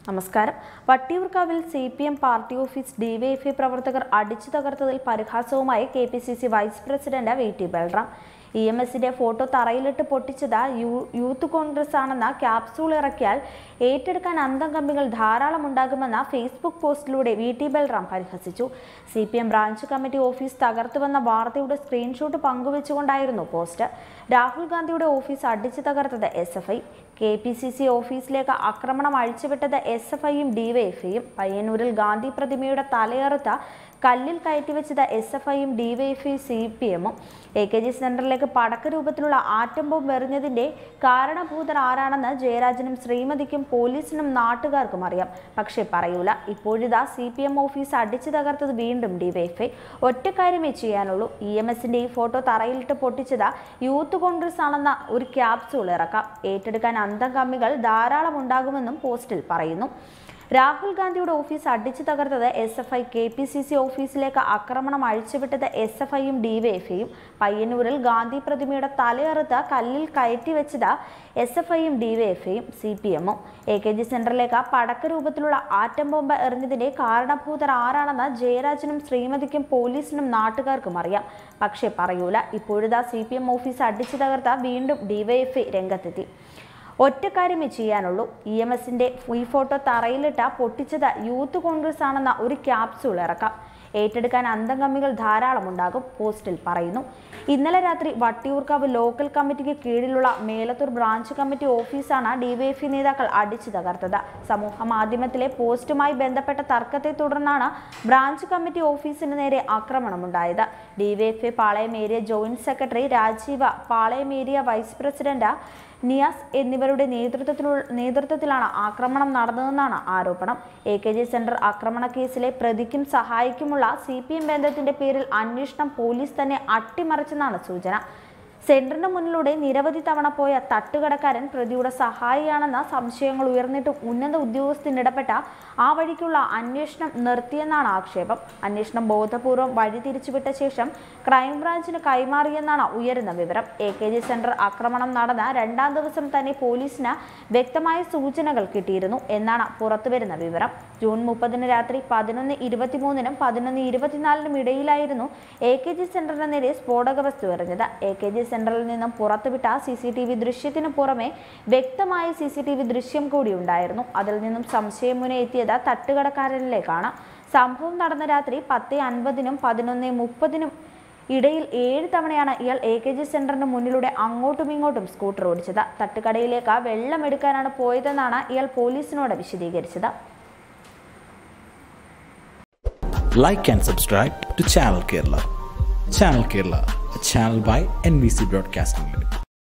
നമസ്കാരം വട്ടിയൂർക്കാവിൽ C P M party office DYFI പ്രവർത്തകർ അടിച്ചു തകർത്തതിൽ പരിഹാസവുമായി K P C C vice president V T Balram E M എസിന്റെ ഫോട്ടോ തറയിലിട്ട് പൊട്ടിച്ചത് യൂ യൂത്ത് കോൺഗ്രസ് ആണെന്ന ക്യാപ്സൂൾ ഇറക്കിയാൽ ഏറ്റെടുക്കാൻ അന്തം കമ്പികൾ ധാരാളം ഉണ്ടാകുമെന്ന ഫേസ്ബുക്ക് പോസ്റ്റിലൂടെ വി ടി ബൽറാം പരിഹസിച്ചു C P M branch committee office തകർത്തുവെന്ന വാർത്തയുടെ സ്ക്രീൻഷോട്ട് പങ്കുവച്ചുകൊണ്ടായിരുന്നു പോസ്റ്റ് രാഹുൽ ഗാന്ധിയുടെ ഓഫീസ് അടിച്ചു തകർത്തത് S F I K P C C ഓഫീസിലേക്ക് ആക്രമണം അഴിച്ചുവിട്ടത് എസ് എഫ് ഐയും ഡിവൈഎഫ്ഐയും പയ്യന്നൂരിൽ ഗാന്ധി പ്രതിമയുടെ തലയറുത്ത കല്ലിൽ കയറ്റിവെച്ചത് എസ് എഫ് ഐയും ഡിവൈഎഫ്ഐ സി പി എമ്മും എ കെ ജി സെന്ററിലേക്ക് പടക്ക രൂപത്തിലുള്ള ആറ്റം ബോംബ് എറിഞ്ഞതിന്റെ കാരണഭൂതർ ആരാണെന്ന് ജയരാജനും ശ്രീമതിക്കും പോലീസിനും നാട്ടുകാർക്കും അറിയാം പക്ഷേ പറയൂല ഇപ്പോഴിതാ സി പി എം ഓഫീസ് അടിച്ചു തകർത്തത് വീണ്ടും ഡിവൈഎഫ്ഐ ഒറ്റ കാര്യമേ ചെയ്യാനുള്ളൂ ഇ എം എസിന്റെ ഈ ഫോട്ടോ തറയിലിട്ട് പൊട്ടിച്ചത് യൂത്ത് കോൺഗ്രസ് ആണെന്ന ഒരു ക്യാപ്സൂൾ ഇറക്കാം ഏറ്റെടുക്കാൻ അന്തം കമ്മികൾ ധാരാളം ഉണ്ടാകുമെന്നും പോസ്റ്റിൽ പറയുന്നു രാഹുൽ ഗാന്ധിയുടെ ഓഫീസ് അടിച്ചു തകർത്തത് S F I K P C C ഓഫീസിലേക്ക് ആക്രമണം അഴിച്ചുവിട്ടത് എസ് എഫ് ഐയും ഡിവൈഎഫ്ഐയും പയ്യന്നൂരിൽ ഗാന്ധി പ്രതിമയുടെ തലയെറുത്ത് കല്ലിൽ കയറ്റി വെച്ചത് എസ് എഫ് ഐയും ഡിവൈഎഫ്ഐയും സി പി എമ്മും എ കെ ജി സെന്ററിലേക്ക് പടക്ക രൂപത്തിലുള്ള ആറ്റം ബോംബ് എറിഞ്ഞതിന്റെ കാരണഭൂതർ ആരാണെന്ന് ജയരാജനും ശ്രീമതിക്കും പോലീസിനും നാട്ടുകാർക്കും അറിയാം പക്ഷേ പറയൂല ഇപ്പോഴിതാ സി പി എം ഓഫീസ് അടിച്ചു തകർത്ത വീണ്ടും ഡിവൈഎഫ്ഐ രംഗത്തെത്തി ഒറ്റ കാര്യമേ ചെയ്യാനുള്ളൂ ഇ എം എസിന്റെ ഈ ഫോട്ടോ തറയിലിട്ട പൊട്ടിച്ചത് യൂത്ത് കോൺഗ്രസ് ആണെന്ന ഒരു ക്യാപ്സൂൾ ഇറക്കാം ഏറ്റെടുക്കാൻ അന്തം കമ്മികൾ ധാരാളം ഉണ്ടാകും പോസ്റ്റിൽ പറയുന്നു ഇന്നലെ രാത്രി വട്ടിയൂർക്കാവ് ലോക്കൽ കമ്മിറ്റിക്ക് കീഴിലുള്ള മേലത്തൂർ ബ്രാഞ്ച് കമ്മിറ്റി ഓഫീസാണ് ഡിവൈഎഫ്ഇ നേതാക്കൾ അടിച്ചു തകർത്തത് സമൂഹ മാധ്യമത്തിലെ പോസ്റ്റുമായി ബന്ധപ്പെട്ട തർക്കത്തെ തുടർന്നാണ് ബ്രാഞ്ച് കമ്മിറ്റി ഓഫീസിന് നേരെ ആക്രമണമുണ്ടായത് DYFI Palayam area joint secretary Rajeev Palayam area vice president Niyas എന്നിവരുടെ നേതൃത്വത്തിലുള്ള നേതൃത്വത്തിലാണ് ആക്രമണം നടന്നതെന്നാണ് ആരോപണം എ കെ ജി സെന്റർ ആക്രമണ കേസിലെ പ്രതിക്കും സഹായിക്കുമുള്ള സി പി എം ബന്ധത്തിന്റെ പേരിൽ അന്വേഷണം പോലീസ് തന്നെ അട്ടിമറിച്ചെന്നാണ് സൂചന സെന്ററിന് മുന്നിലൂടെ നിരവധി തവണ പോയ തട്ടുകടക്കാരൻ പ്രതിയുടെ സഹായിയാണെന്ന സംശയങ്ങൾ ഉയർന്നിട്ടും ഉന്നത ഉദ്യോഗസ്ഥൻ ഇടപെട്ട ആ വഴിക്കുള്ള അന്വേഷണം നിർത്തിയെന്നാണ് ആക്ഷേപം അന്വേഷണം ബോധപൂർവം വഴി തിരിച്ചുവിട്ട ശേഷം ക്രൈംബ്രാഞ്ചിന് കൈമാറിയെന്നാണ് ഉയരുന്ന വിവരം എ കെ ജി സെന്റർ ആക്രമണം നടന്ന രണ്ടാം ദിവസം തന്നെ പോലീസിന് വ്യക്തമായ സൂചനകൾ കിട്ടിയിരുന്നു എന്നാണ് പുറത്തുവരുന്ന വിവരം ജൂൺ മുപ്പതിന് രാത്രി പതിനൊന്ന് ഇരുപത്തിമൂന്നിനും പതിനൊന്ന് ഇരുപത്തിനാലിനും ഇടയിലായിരുന്നു എ കെ ജി സെന്ററിന് നേരെ സ്ഫോടക വസ്തു എറിഞ്ഞത് എ കെ ജി സെന്ററിൽ നിന്നും പുറത്തുവിട്ട സി സി ടി വി ദൃശ്യത്തിനു പുറമെ വ്യക്തമായ സി സി ടി വി ദൃശ്യം കൂടി ഉണ്ടായിരുന്നു അതിൽ നിന്നും സംശയമുന എത്തിയത് തട്ടുകടക്കാരനിലേക്കാണ് സംഭവം നടന്ന രാത്രി പത്ത് അൻപതിനും പതിനൊന്ന് മുപ്പതിനും ഇടയിൽ ഏഴ് തവണയാണ് ഇയാൾ എ കെ ജി സെന്ററിന് മുന്നിലൂടെ അങ്ങോട്ടും ഇങ്ങോട്ടും സ്കൂട്ടർ ഓടിച്ചത് തട്ടുകടയിലേക്ക് വെള്ളം എടുക്കാനാണ് പോയതെന്നാണ് ഇയാൾ പോലീസിനോട് വിശദീകരിച്ചത് like and subscribe to Channel Kerala. Channel Kerala, a channel by NBC Broadcasting Limited.